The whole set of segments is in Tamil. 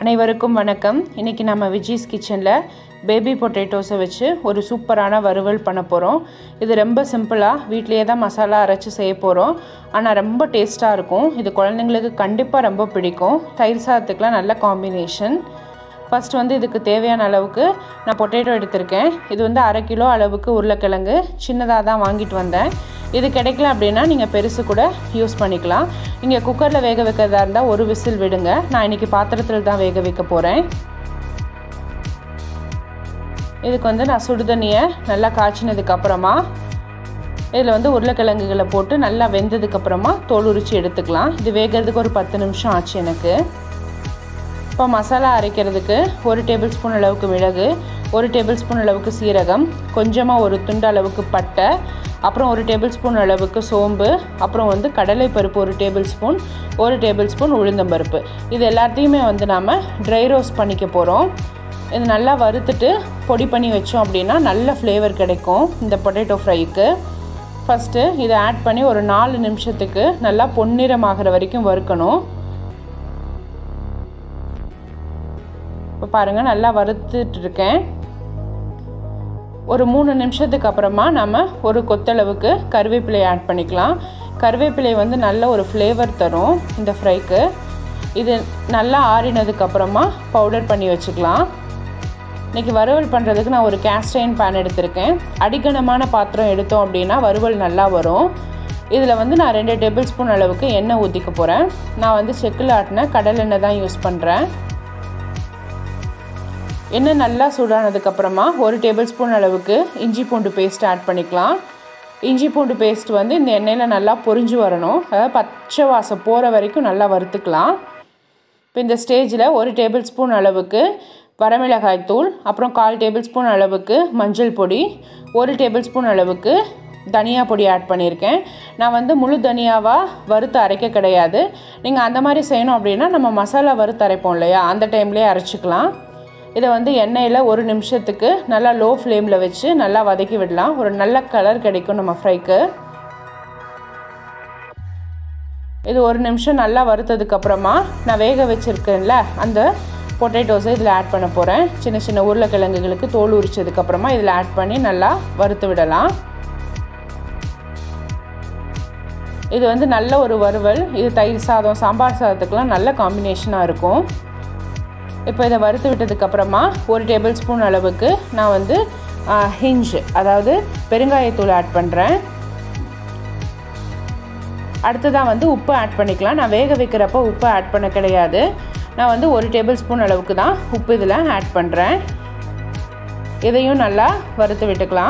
அனைவருக்கும் வணக்கம் இன்றைக்கி நம்ம விஜீஸ் கிச்சனில் பேபி பொட்டேட்டோஸை வச்சு ஒரு சூப்பரான வறுவல் பண்ண போகிறோம் இது ரொம்ப சிம்பிளாக வீட்லேயே தான் மசாலா அரைச்சி செய்ய போகிறோம் ஆனால் ரொம்ப டேஸ்ட்டாக இருக்கும் இது குழந்தைங்களுக்கு கண்டிப்பாக ரொம்ப பிடிக்கும் தயிர் சாதத்துக்குலாம் நல்ல காம்பினேஷன் ஃபஸ்ட் வந்து இதுக்கு தேவையான அளவுக்கு நான் பொட்டேட்டோ எடுத்திருக்கேன் இது வந்து அரை கிலோ அளவுக்கு உருளைக்கிழங்கு சின்னதாக தான் வாங்கிட்டு வந்தேன் இது கிடைக்கல அப்படின்னா நீங்கள் பெருசு கூட யூஸ் பண்ணிக்கலாம் நீங்கள் குக்கரில் வேக வைக்கிறதா இருந்தால் ஒரு விசில் விடுங்க நான் இன்றைக்கி பாத்திரத்தில் தான் வேக வைக்க போகிறேன் இதுக்கு வந்து நான் சுடுதண்ணியை நல்லா காய்ச்சினதுக்கு அப்புறமா இதில் வந்து உருளைக்கிழங்குகளை போட்டு நல்லா வெந்ததுக்கப்புறமா தோல் உரித்து எடுத்துக்கலாம் இது வேகிறதுக்கு ஒரு பத்து நிமிஷம் ஆச்சு எனக்கு இப்போ மசாலா அரைக்கிறதுக்கு ஒரு டேபிள் ஸ்பூன் அளவுக்கு மிளகு ஒரு டேபிள் ஸ்பூன் அளவுக்கு சீரகம் கொஞ்சமாக ஒரு துண்டு அளவுக்கு பட்டை அப்புறம் ஒரு டேபிள் ஸ்பூன் அளவுக்கு சோம்பு அப்புறம் வந்து கடலை பருப்பு ஒரு டேபிள் ஸ்பூன் ஒரு டேபிள் ஸ்பூன் உளுந்தம்பருப்பு இது எல்லாத்தையுமே வந்து நாம் ட்ரை ரோஸ்ட் பண்ணிக்க போகிறோம் இது நல்லா வறுத்துட்டு பொடி பண்ணி வச்சோம் அப்படின்னா நல்ல ஃப்ளேவர் கிடைக்கும் இந்த பொட்டேட்டோ ஃப்ரைக்கு ஃபஸ்ட்டு இதை ஆட் பண்ணி ஒரு நாலு நிமிஷத்துக்கு நல்லா பொன்னிறமாகிற வரைக்கும் வறுக்கணும் இப்போ பாருங்கள் நல்லா வறுத்துட்டு இருக்கேன் ஒரு மூணு நிமிஷத்துக்கு அப்புறமா நம்ம ஒரு கொத்தளவுக்கு கருவேப்பிலை ஆட் பண்ணிக்கலாம் கருவேப்பிலை வந்து நல்ல ஒரு ஃப்ளேவர் தரும் இந்த ஃப்ரைக்கு இது நல்லா ஆறினதுக்கப்புறமா பவுடர் பண்ணி வச்சுக்கலாம் இன்றைக்கி வறுவல் பண்ணுறதுக்கு நான் ஒரு கேஸ்டைன் பேன் எடுத்திருக்கேன் அடிக்கணமான பாத்திரம் எடுத்தோம் அப்படின்னா வறுவல் நல்லா வரும் இதில் வந்து நான் ரெண்டு டேபிள் ஸ்பூன் அளவுக்கு எண்ணெய் ஊற்றிக்க போகிறேன் நான் வந்து செக்கில் ஆட்டின கடல் எண்ணெய் தான் யூஸ் பண்ணுறேன் எண்ணெய் நல்லா சூடானதுக்கப்புறமா ஒரு டேபிள் ஸ்பூன் அளவுக்கு இஞ்சி பூண்டு பேஸ்ட் ஆட் பண்ணிக்கலாம் இஞ்சி பூண்டு பேஸ்ட் வந்து இந்த எண்ணெயில் நல்லா பொரிஞ்சு வரணும் அதாவது பச்சை வாசம் போகிற வரைக்கும் நல்லா வறுத்துக்கலாம் இப்போ இந்த ஸ்டேஜில் ஒரு டேபிள் ஸ்பூன் அளவுக்கு வரமிளகாய் தூள் அப்புறம் கால் டேபிள் ஸ்பூன் அளவுக்கு மஞ்சள் பொடி ஒரு டேபிள் ஸ்பூன் அளவுக்கு தனியா பொடி ஆட் பண்ணியிருக்கேன் நான் வந்து முழு தனியாவாக வறுத்து அரைக்க கிடையாது நீங்கள் அந்த மாதிரி செய்யணும் அப்படின்னா நம்ம மசாலா வறுத்து அரைப்போம் இல்லையா அந்த டைம்லேயே அரைச்சிக்கலாம் இதை வந்து எண்ணெயில் ஒரு நிமிஷத்துக்கு நல்லா லோ ஃப்ளேமில் வச்சு நல்லா வதக்கி விடலாம் ஒரு நல்ல கலர் கிடைக்கும் நம்ம ஃப்ரைக்கு இது ஒரு நிமிஷம் நல்லா வறுத்ததுக்கப்புறமா நான் வேக வச்சுருக்கேன்ல அந்த பொட்டேட்டோஸை இதில் ஆட் பண்ண போகிறேன் சின்ன சின்ன உருளைக்கிழங்குகளுக்கு தோல் உரிச்சதுக்கப்புறமா இதில் ஆட் பண்ணி நல்லா வறுத்து விடலாம் இது வந்து நல்ல ஒரு வறுவல் இது தயிர் சாதம் சாம்பார் சாதத்துக்கெலாம் நல்ல காம்பினேஷனாக இருக்கும் இப்போ இதை வறுத்து விட்டதுக்கப்புறமா ஒரு டேபிள் ஸ்பூன் அளவுக்கு நான் வந்து ஹிஞ்ச் அதாவது பெருங்காயத்தூள் ஆட் பண்ணுறேன் அடுத்ததாக வந்து உப்பு ஆட் பண்ணிக்கலாம் நான் வேக வைக்கிறப்போ உப்பு ஆட் பண்ண கிடையாது நான் வந்து ஒரு டேபிள் ஸ்பூன் அளவுக்கு தான் உப்பு இதில் ஆட் பண்ணுறேன் இதையும் நல்லா வறுத்து விட்டுக்கலாம்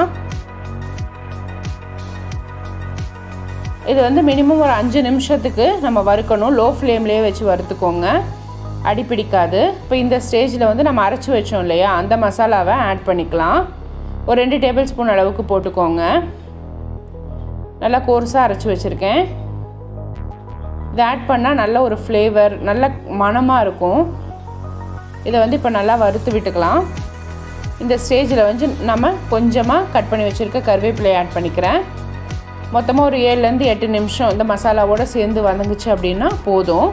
இது வந்து மினிமம் ஒரு அஞ்சு நிமிஷத்துக்கு நம்ம வறுக்கணும் லோ ஃப்ளேம்லேயே வச்சு வறுத்துக்கோங்க அடி பிடிக்காது இப்போ இந்த ஸ்டேஜில் வந்து நம்ம அரைச்சி வச்சோம் இல்லையா அந்த மசாலாவை ஆட் பண்ணிக்கலாம் ஒரு ரெண்டு டேபிள் ஸ்பூன் அளவுக்கு போட்டுக்கோங்க நல்லா கோர்ஸாக அரைச்சி வச்சுருக்கேன் இதை ஆட் பண்ணால் நல்ல ஒரு ஃப்ளேவர் நல்ல மணமாக இருக்கும் இதை வந்து இப்போ நல்லா வறுத்து விட்டுக்கலாம் இந்த ஸ்டேஜில் வந்து நம்ம கொஞ்சமாக கட் பண்ணி வச்சுருக்க கருவேப்பிலை ஆட் பண்ணிக்கிறேன் மொத்தமாக ஒரு ஏழுலேருந்து எட்டு நிமிஷம் இந்த மசாலாவோடு சேர்ந்து வதங்குச்சு அப்படின்னா போதும்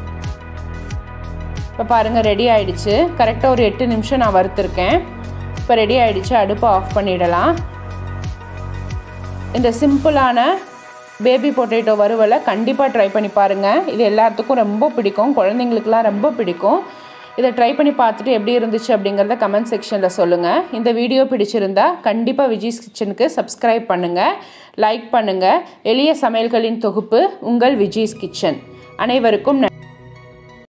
இப்போ பாருங்கள் ரெடி ஆகிடுச்சு கரெக்டாக ஒரு எட்டு நிமிஷம் நான் வறுத்துருக்கேன் இப்போ ரெடி ஆகிடுச்சு அடுப்பை ஆஃப் பண்ணிடலாம் இந்த சிம்பிளான பேபி பொட்டேட்டோ வறுவலை கண்டிப்பாக ட்ரை பண்ணி பாருங்கள் இது எல்லாத்துக்கும் ரொம்ப பிடிக்கும் குழந்தைங்களுக்குலாம் ரொம்ப பிடிக்கும் இதை ட்ரை பண்ணி பார்த்துட்டு எப்படி இருந்துச்சு அப்படிங்கிறத கமெண்ட் செக்ஷனில் சொல்லுங்கள் இந்த வீடியோ பிடிச்சிருந்தா கண்டிப்பாக விஜய்ஸ் கிச்சனுக்கு சப்ஸ்கிரைப் பண்ணுங்கள் லைக் பண்ணுங்கள் எளிய சமையல்களின் தொகுப்பு உங்கள் விஜய்ஸ் கிச்சன் அனைவருக்கும்